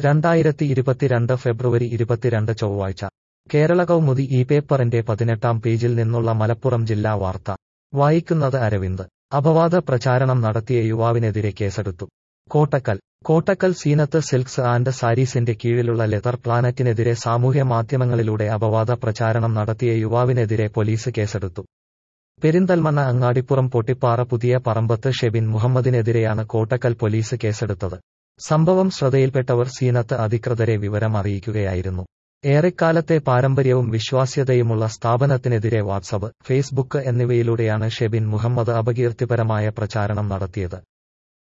രണ്ടായിരത്തി ഇരുപത്തിരണ്ട് ഫെബ്രുവരി ഇരുപത്തിരണ്ട് ചൊവ്വാഴ്ച കേരള കൗമുദി ഈ പേപ്പറിന്റെ പതിനെട്ടാം പേജിൽ നിന്നുള്ള മലപ്പുറം ജില്ലാ വാർത്ത വായിക്കുന്നത് അരവിന്ദ് അപവാദ പ്രചാരണം നടത്തിയ യുവാവിനെതിരെ കേസെടുത്തു കോട്ടക്കൽ കോട്ടക്കൽ സീനത്ത് സിൽക്സ് ആൻഡ് സാരീസിന്റെ കീഴിലുള്ള ലെതർ പ്ലാനറ്റിനെതിരെ സാമൂഹ്യ മാധ്യമങ്ങളിലൂടെ അപവാദ പ്രചാരണം നടത്തിയ യുവാവിനെതിരെ പോലീസ് കേസെടുത്തു പെരിന്തൽമണ്ണ അങ്ങാടിപ്പുറം പൊട്ടിപ്പാറ പുതിയ പറമ്പത്ത് ഷെബിൻ മുഹമ്മദിനെതിരെയാണ് കോട്ടക്കൽ പോലീസ് കേസെടുത്തത് സംഭവം ശ്രദ്ധയിൽപ്പെട്ടവർ സീനത്ത് അധികൃതരെ വിവരം അറിയിക്കുകയായിരുന്നു ഏറെക്കാലത്തെ പാരമ്പര്യവും വിശ്വാസ്യതയുമുള്ള സ്ഥാപനത്തിനെതിരെ വാട്സപ്പ് ഫേസ്ബുക്ക് എന്നിവയിലൂടെയാണ് ഷെബിൻ മുഹമ്മദ് അപകീർത്തിപരമായ പ്രചാരണം നടത്തിയത്